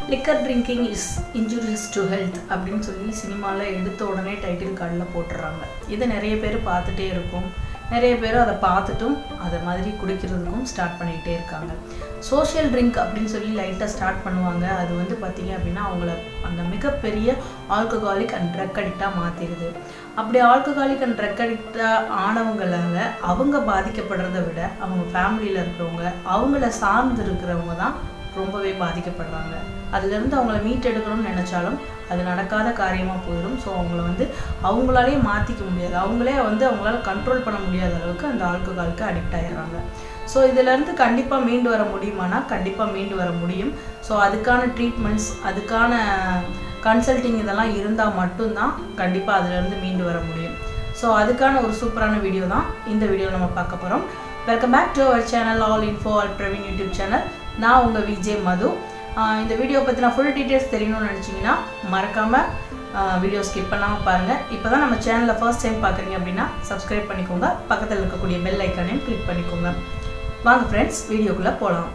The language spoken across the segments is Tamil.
liquor drinking is injurious to health அப்படின்னு சொல்லி சினிமாவில் எடுத்த உடனே டைட்டில் கார்டில் போட்டுடுறாங்க இதை நிறைய பேர் பார்த்துட்டே இருக்கும் நிறைய பேர் அதை பார்த்துட்டும் அதை மாதிரி குடிக்கிறதுக்கும் ஸ்டார்ட் பண்ணிகிட்டே இருக்காங்க சோஷியல் ட்ரிங்க் அப்படின்னு சொல்லி லைட்டாக ஸ்டார்ட் பண்ணுவாங்க அது வந்து பார்த்திங்க அப்படின்னா அவங்கள அந்த மிகப்பெரிய ஆல்கஹாலிக் அண்ட் ட்ரக் அடிக்டாக மாற்றிடுது அப்படி ஆல்கஹாலிக் அண்ட் ட்ரக் அடிக்டாக ஆனவங்களால அவங்க பாதிக்கப்படுறதை விட அவங்க ஃபேமிலியில் இருக்கிறவங்க அவங்கள சார்ந்து இருக்கிறவங்க தான் ரொம்பவே பாதிக்கப்படுறாங்க அதுலேருந்து அவங்கள மீட்டெடுக்கணும்னு நினச்சாலும் அது நடக்காத காரியமாக போயிடும் ஸோ அவங்கள வந்து அவங்களாலே மாற்றிக்க முடியாது அவங்களே வந்து அவங்களால கண்ட்ரோல் பண்ண முடியாத அளவுக்கு அந்த ஆல்கஹாலுக்கு அடிக்ட் ஆகிடுறாங்க ஸோ இதிலேருந்து கண்டிப்பாக மீண்டு வர முடியுமானா கண்டிப்பாக மீண்டு வர முடியும் ஸோ அதுக்கான ட்ரீட்மெண்ட்ஸ் அதுக்கான கன்சல்டிங் இதெல்லாம் இருந்தால் மட்டும்தான் கண்டிப்பாக அதுலேருந்து மீண்டு வர முடியும் ஸோ அதுக்கான ஒரு சூப்பரான வீடியோ தான் இந்த வீடியோ நம்ம பார்க்க போகிறோம் welcome back to our channel all info all Praveen YouTube channel நான் உங்கள் விஜய் மது இந்த வீடியோ பற்றின ஃபுல் டீட்டெயில்ஸ் தெரியணும்னு நினச்சிங்கன்னா மறக்காமல் வீடியோ ஸ்கிப் பண்ணாமல் பாருங்கள் இப்போ தான் நம்ம சேனலில் ஃபர்ஸ்ட் டைம் பார்க்குறீங்க அப்படின்னா சப்ஸ்கிரைப் பண்ணிக்கோங்க பக்கத்தில் இருக்கக்கூடிய பெல் ஐக்கானையும் கிளிக் பண்ணிக்கோங்க வாங்க ஃப்ரெண்ட்ஸ் வீடியோக்குள்ளே போகலாம்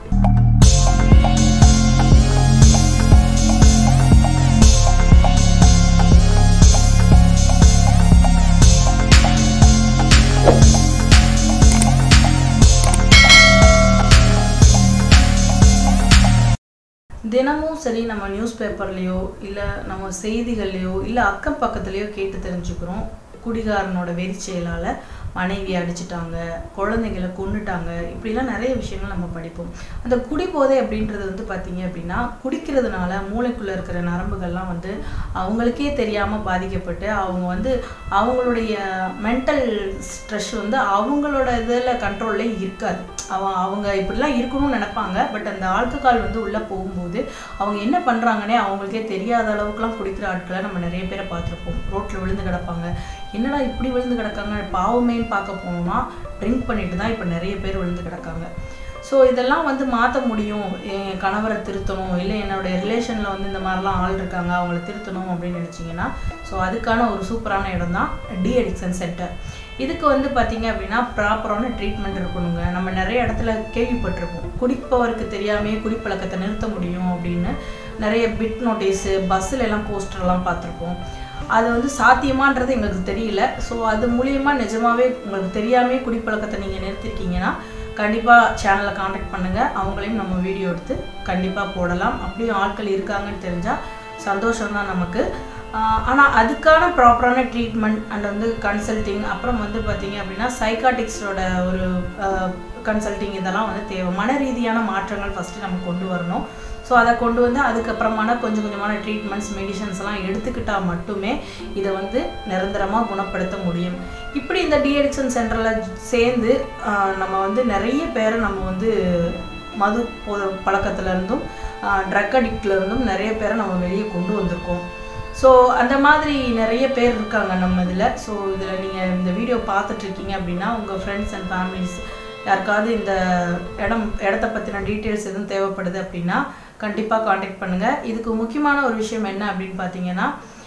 தினமும் சரி நம்ம நியூஸ் பேப்பர்லேயோ இல்லை நம்ம செய்திகள்லையோ இல்லை அக்கம் பக்கத்துலேயோ கேட்டு தெரிஞ்சுக்கிறோம் குடிகாரனோட வெறிச்செயலால் மனைவி அடிச்சிட்டாங்க குழந்தைங்களை கொண்டுட்டாங்க இப்படிலாம் நிறைய விஷயங்கள் நம்ம படிப்போம் அந்த குடிபோதை அப்படின்றது வந்து பார்த்திங்க அப்படின்னா குடிக்கிறதுனால மூளைக்குள்ளே இருக்கிற நரம்புகள்லாம் வந்து அவங்களுக்கே தெரியாமல் பாதிக்கப்பட்டு அவங்க வந்து அவங்களுடைய மென்டல் ஸ்ட்ரெஸ் வந்து அவங்களோட இதில் கண்ட்ரோல்லே இருக்காது அவன் அவங்க இப்படிலாம் இருக்கணும்னு நினைப்பாங்க பட் அந்த ஆல்கஹால் வந்து உள்ளே போகும்போது அவங்க என்ன பண்ணுறாங்கன்னே அவங்களுக்கே தெரியாத அளவுக்குலாம் குடிக்கிற ஆட்களை நம்ம நிறைய பேரை பார்த்துருப்போம் ரோட்டில் விழுந்து கிடப்பாங்க என்னடா இப்படி விழுந்து கிடக்காங்க பாவமேன்னு பார்க்க போனோம்னா ட்ரிங்க் பண்ணிட்டு தான் இப்போ நிறைய பேர் விழுந்து கிடக்காங்க ஸோ இதெல்லாம் வந்து மாற்ற முடியும் என் கணவரை திருத்தணும் இல்லை என்னுடைய ரிலேஷனில் வந்து இந்த மாதிரிலாம் ஆள் இருக்காங்க அவங்கள திருத்தணும் அப்படின்னு நினச்சிங்கன்னா ஸோ அதுக்கான ஒரு சூப்பரான இடம் தான் டி அடிக்ஷன் சென்டர் இதுக்கு வந்து பார்த்திங்க அப்படின்னா ப்ராப்பரான ட்ரீட்மெண்ட் இருக்கணுங்க நம்ம நிறைய இடத்துல கேள்விப்பட்டிருப்போம் குடிப்பவருக்கு தெரியாமே குடிப்பழக்கத்தை நிறுத்த முடியும் அப்படின்னு நிறைய பிட் நோட்டீஸு பஸ்ஸில் எல்லாம் போஸ்டர்லாம் பார்த்துருப்போம் அது வந்து சாத்தியமான்றது எங்களுக்கு தெரியல ஸோ அது மூலியமாக நிஜமாகவே உங்களுக்கு தெரியாமே குடிப்பழக்கத்தை நீங்கள் நிறுத்திருக்கீங்கன்னா கண்டிப்பாக சேனலை காண்டாக்ட் பண்ணுங்கள் அவங்களையும் நம்ம வீடியோ எடுத்து கண்டிப்பாக போடலாம் அப்படியும் ஆட்கள் இருக்காங்கன்னு தெரிஞ்சால் சந்தோஷம்தான் நமக்கு ஆனால் அதுக்கான ப்ராப்பரான ட்ரீட்மெண்ட் அண்ட் வந்து கன்சல்டிங் அப்புறம் வந்து பார்த்திங்க அப்படின்னா சைக்காட்டிக்ஸோட ஒரு கன்சல்டிங் இதெல்லாம் வந்து தேவை மன ரீதியான மாற்றங்கள் ஃபஸ்ட்டு நம்ம கொண்டு வரணும் ஸோ அதை கொண்டு வந்து அதுக்கப்புறமான கொஞ்சம் கொஞ்சமான ட்ரீட்மெண்ட்ஸ் மெடிசன்ஸ் எல்லாம் எடுத்துக்கிட்டால் மட்டுமே இதை வந்து நிரந்தரமாக குணப்படுத்த முடியும் இப்படி இந்த டிஎடிக்ஷன் சென்டரில் சேர்ந்து நம்ம வந்து நிறைய பேரை நம்ம வந்து மது போ பழக்கத்துலேருந்தும் ட்ரக் அடிக்ட்லேருந்தும் நிறைய பேரை நம்ம வெளியே கொண்டு வந்திருக்கோம் ஸோ அந்த மாதிரி நிறைய பேர் இருக்காங்க நம்ம இதில் ஸோ இதில் நீங்கள் இந்த வீடியோ பார்த்துட்ருக்கீங்க அப்படின்னா உங்கள் ஃப்ரெண்ட்ஸ் அண்ட் ஃபேமிலிஸ் யாருக்காவது இந்த இடம் இடத்த பற்றின டீட்டெயில்ஸ் எதுவும் தேவைப்படுது அப்படின்னா கண்டிப்பாக காண்டாக்ட் பண்ணுங்கள் இதுக்கு முக்கியமான ஒரு விஷயம் என்ன அப்படின்னு பார்த்தீங்கன்னா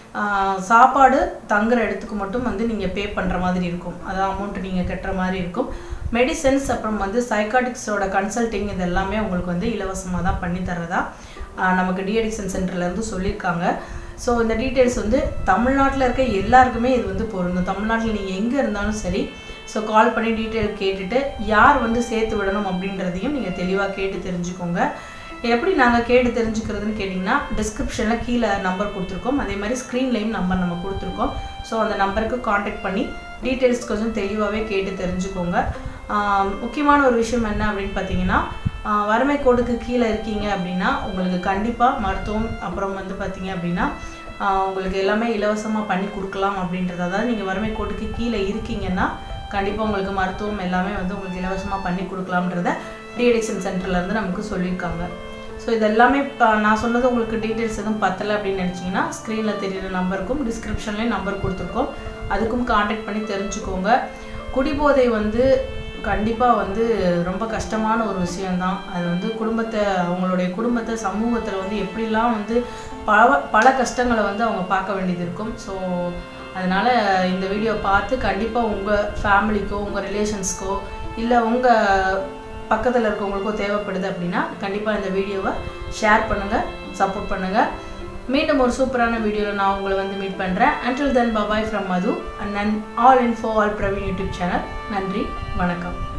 சாப்பாடு தங்குற இடத்துக்கு மட்டும் வந்து நீங்கள் பே பண்ணுற மாதிரி இருக்கும் அதான் அமௌண்ட் நீங்கள் கட்டுற மாதிரி இருக்கும் மெடிசன்ஸ் அப்புறம் வந்து சைக்காட்டிக்ஸோட கன்சல்டிங் இது எல்லாமே உங்களுக்கு வந்து இலவசமாக தான் பண்ணி தரதா நமக்கு டிஎடிக்ஷன் சென்டர்லேருந்து சொல்லியிருக்காங்க ஸோ இந்த டீட்டெயில்ஸ் வந்து தமிழ்நாட்டில் இருக்க எல்லாருக்குமே இது வந்து பொருந்தும் தமிழ்நாட்டில் நீங்கள் எங்கே இருந்தாலும் சரி ஸோ கால் பண்ணி டீட்டெயில் கேட்டுட்டு யார் வந்து சேர்த்து விடணும் அப்படின்றதையும் நீங்கள் தெளிவாக கேட்டு தெரிஞ்சுக்கோங்க எப்படி நாங்கள் கேட்டு தெரிஞ்சுக்கிறதுன்னு கேட்டிங்கன்னா டிஸ்கிரிப்ஷனில் கீழே நம்பர் கொடுத்துருக்கோம் அதே மாதிரி ஸ்க்ரீன்லேயும் நம்பர் நம்ம கொடுத்துருக்கோம் ஸோ அந்த நம்பருக்கு காண்டாக்ட் பண்ணி டீட்டெயில்ஸ் கொஞ்சம் தெளிவாகவே கேட்டு தெரிஞ்சுக்கோங்க முக்கியமான ஒரு விஷயம் என்ன அப்படின்னு பார்த்தீங்கன்னா வறுமை கோடுக்கு கீழே இருக்கீங்க அப்படின்னா உங்களுக்கு கண்டிப்பாக மருத்துவம் அப்புறம் வந்து பார்த்தீங்க அப்படின்னா உங்களுக்கு எல்லாமே இலவசமாக பண்ணி கொடுக்கலாம் அப்படின்றது அதாவது நீங்கள் வறுமை கோட்டுக்கு கீழே இருக்கீங்கன்னா கண்டிப்பாக உங்களுக்கு மருத்துவம் எல்லாமே வந்து உங்களுக்கு இலவசமாக பண்ணி கொடுக்கலாம்ன்றத டிஎடிக்ஷன் சென்டர்லேருந்து நமக்கு சொல்லியிருக்காங்க ஸோ இது எல்லாமே இப்போ நான் சொன்னது உங்களுக்கு டீட்டெயில்ஸ் எதுவும் பத்தலை அப்படின்னு நினச்சிங்கன்னா ஸ்க்ரீனில் தெரியிற நம்பருக்கும் டிஸ்கிரிப்ஷன்லேயும் நம்பர் கொடுத்துருக்கோம் அதுக்கும் காண்டாக்ட் பண்ணி தெரிஞ்சுக்கோங்க குடிபோதை வந்து கண்டிப்பாக வந்து ரொம்ப கஷ்டமான ஒரு விஷயந்தான் அது வந்து குடும்பத்தை அவங்களுடைய குடும்பத்தை சமூகத்தில் வந்து எப்படிலாம் வந்து பல பல கஷ்டங்களை வந்து அவங்க பார்க்க வேண்டியது இருக்கும் ஸோ அதனால் இந்த வீடியோ பார்த்து கண்டிப்பாக உங்கள் ஃபேமிலிக்கோ உங்கள் ரிலேஷன்ஸ்க்கோ இல்லை உங்கள் பக்கத்தில் இருக்கவங்களுக்கோ தேவைப்படுது அப்படின்னா கண்டிப்பாக இந்த வீடியோவை ஷேர் பண்ணுங்கள் சப்போர்ட் பண்ணுங்கள் மீண்டும் ஒரு சூப்பரான வீடியோவில் நான் உங்களை வந்து மீட் பண்ணுறேன் until then bye bye from Madhu and நன் all info all Praveen YouTube channel நன்றி வணக்கம்